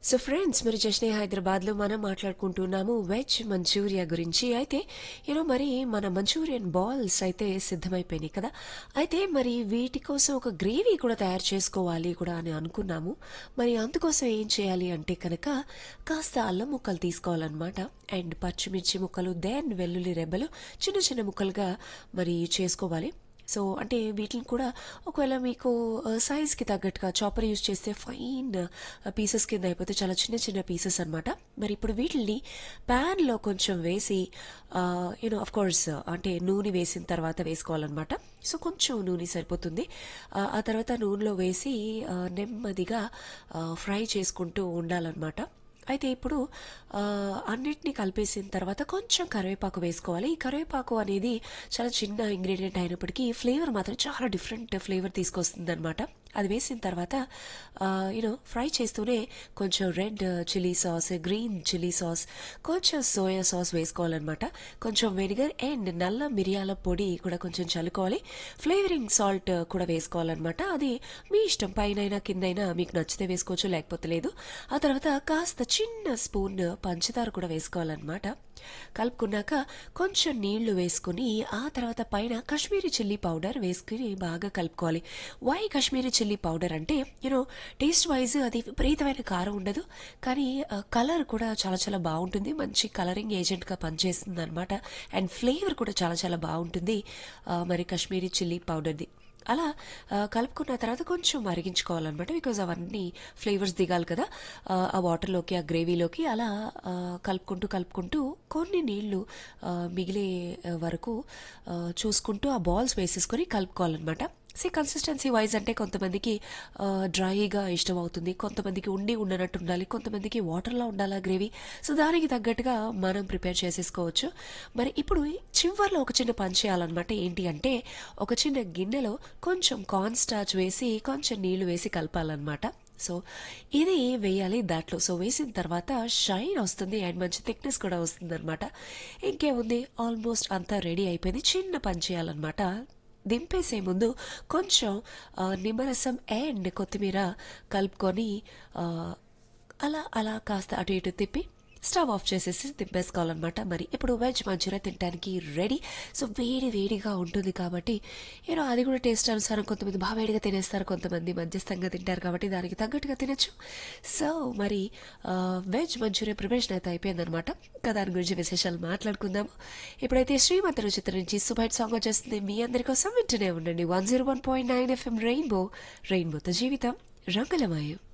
so friends మీరు just హైదరాబాద్లో మనం మాట్లాడుకుంటున్నాము వెజ్ మంచూరియా గురించి అయితే యూనో మరి మన మంచూరియన్ బాల్స్ అయితే సిద్ధమైపోయినాయి కదా అయితే మరి వీటి కోసం ఒక గ్రేవీ కూడా తయారు చేసుకోవాలి కూడా అని అనుకున్నాము మరి అందుకోసం ఏం చేయాలి అంటే కనుక కాస్త అల్లం ముక్కలు తీసుకోవాలన్నమాట అండ్ పచ్చిమిర్చి ముక్కలు దెన్ వెల్లుల్లి రెబ్బలు చిన్న చిన్న ముక్కలుగా మరి చేసుకోవాలి సో అంటే వీటిని కూడా ఒకవేళ మీకు సైజ్కి తగ్గట్టుగా చాపర్ యూస్ చేస్తే ఫైన్ పీసెస్ కింద అయిపోతే చాలా చిన్న చిన్న పీసెస్ అనమాట మరి ఇప్పుడు వీటిని ప్యాన్లో కొంచెం వేసి యూనో ఆఫ్ కోర్స్ అంటే నూనె వేసిన తర్వాత వేసుకోవాలన్నమాట సో కొంచెం నూనె సరిపోతుంది ఆ, ఆ తర్వాత నూనెలో వేసి ఆ, నెమ్మదిగా ఫ్రై చేసుకుంటూ ఉండాలన్నమాట అయితే ఇప్పుడు ఆ, అన్నిటినీ కలిపేసిన తర్వాత కొంచెం కరివేపాకు వేసుకోవాలి ఈ కరివేపాకు అనేది చాలా చిన్న ఇంగ్రీడియంట్ అయినప్పటికీ ఫ్లేవర్ మాత్రం చాలా డిఫరెంట్ ఫ్లేవర్ తీసుకొస్తుంది అనమాట అది వేసిన తర్వాత యూనో ఫ్రై చేస్తూనే కొంచెం red chilli sauce green chilli sauce కొంచెం సోయా సాస్ వేసుకోవాలన్నమాట కొంచెం వెనిగర్ అండ్ నల్ల మిరియాల పొడి కూడా కొంచెం చల్లుకోవాలి ఫ్లేవరింగ్ సాల్ట్ కూడా వేసుకోవాలన్నమాట అది మీ ఇష్టం పైన కిందైనా మీకు నచ్చితే వేసుకోవచ్చు లేకపోతే లేదు ఆ తర్వాత కాస్త చిన్న స్పూన్ పంచదార కూడా వేసుకోవాలన్నమాట కలుపుకున్నాక కొంచెం నీళ్లు వేసుకుని ఆ తర్వాత పైన కాశ్మీరీ చిల్లీ పౌడర్ వేసుకుని బాగా కలుపుకోవాలి వై కాశ్మీరీ చిల్లీ పౌడర్ అంటే యూనో టేస్ట్ వైజ్ అది విపరీతమైన కారం ఉండదు కానీ కలర్ కూడా చాలా చాలా బాగుంటుంది మంచి కలరింగ్ ఏజెంట్గా పనిచేస్తుంది అనమాట అండ్ ఫ్లేవర్ కూడా చాలా చాలా బాగుంటుంది ఆ, మరి కాశ్మీరీ చిల్లీ పౌడర్ది అలా ఆ, కలుపుకున్న తర్వాత కొంచెం మరిగించుకోవాలన్నమాట బికాజ్ అవన్నీ ఫ్లేవర్స్ దిగాలి కదా ఆ, ఆ వాటర్లోకి ఆ గ్రేవీలోకి అలా ఆ, కలుపుకుంటూ కలుపుకుంటూ కొన్ని నీళ్లు ఆ, మిగిలే ఆ, వరకు ఆ, చూసుకుంటూ ఆ బాల్స్ వేసేసుకొని కలుపుకోవాలన్నమాట సి కన్సిస్టెన్సీ వైజ్ అంటే కొంతమందికి ఆ, డ్రైగా ఇష్టం అవుతుంది కొంతమందికి ఉండి ఉండనట్టు ఉండాలి కొంతమందికి వాటర్లో ఉండాలా గ్రేవీ సో దానికి తగ్గట్టుగా మనం ప్రిపేర్ చేసేసుకోవచ్చు మరి ఇప్పుడు చివర్లో ఒక చిన్న పని చేయాలన్నమాట ఏంటి అంటే ఒక చిన్న గిన్నెలో కొంచెం కార్న్ స్టార్చ్ వేసి కొంచెం నీళ్లు వేసి కలపాలన్నమాట సో ఇది వేయాలి దాంట్లో సో వేసిన తర్వాత షైన్ వస్తుంది అండ్ మంచి థిక్నెస్ కూడా వస్తుంది అనమాట ఇంకేముంది ఆల్మోస్ట్ అంతా రెడీ అయిపోయింది చిన్న పని చేయాలన్నమాట దింపేసే ముందు కొంచెం ఆ, నిమ్మరసం అండ్ కొత్తిమీర కలుపుకొని ఆ, అలా అలా కాస్త అటు ఇటు తిప్పి స్టవ్ ఆఫ్ చేసేసి దింపేసుకోవాలన్నమాట మరి ఇప్పుడు వెజ్ మంచూరియా తినడానికి రెడీ సో వేడి వేడిగా ఉంటుంది కాబట్టి ఏదో అది కూడా టేస్ట్ అనుసారం కొంతమంది బాగా వేడిగా తినేస్తారు కొంతమంది మధ్యస్థంగా తింటారు కాబట్టి దానికి తగ్గట్టుగా తినచ్చు సో మరి ఆ, వెజ్ మంచూరియా ప్రిపరేషన్ అయితే అయిపోయిందనమాట ఇంకా దాని గురించి విశేషాలు మాట్లాడుకుందాము ఇప్పుడైతే శ్రీమంత చిత్రం నుంచి సుబైట్ సాంగ్ వచ్చేస్తుంది మీ అందరి కోసం వింటూనే ఉండండి one zero one point nine FM Rainbow రెయిన్బోతో జీవితం రంగులమయం